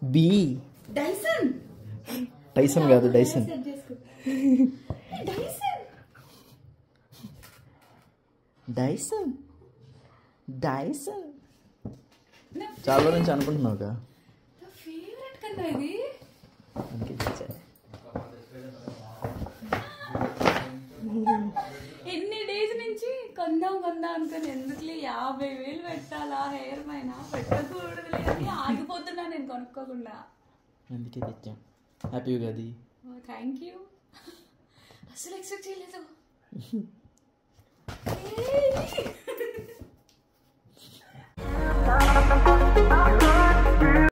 B Dyson Tyson కాదు Dyson set చేసుకో Dyson Dyson Dyson నా చాలా రోజుల నుంచి అనుకుంటున్నావుగా నా ఫేవరెట్ కన్నా ఇది అందుకే తెచ్చా. ఎన్ని డేస్ నుంచి కొందాం కొందాం అనుకుని ఎందుకులే యాభై వేలు పెట్టాలా హెయిర్ పైన పెట్టకూడదులే అని ఆగిపోతున్నా నేను కొనుక్కోకుండా అందుకే తెచ్చాం హ్యాపీ ఉగాది థ్యాంక్ యూ అసలు ఎక్స్పెక్ట్ చేయలేదు ఏయ్!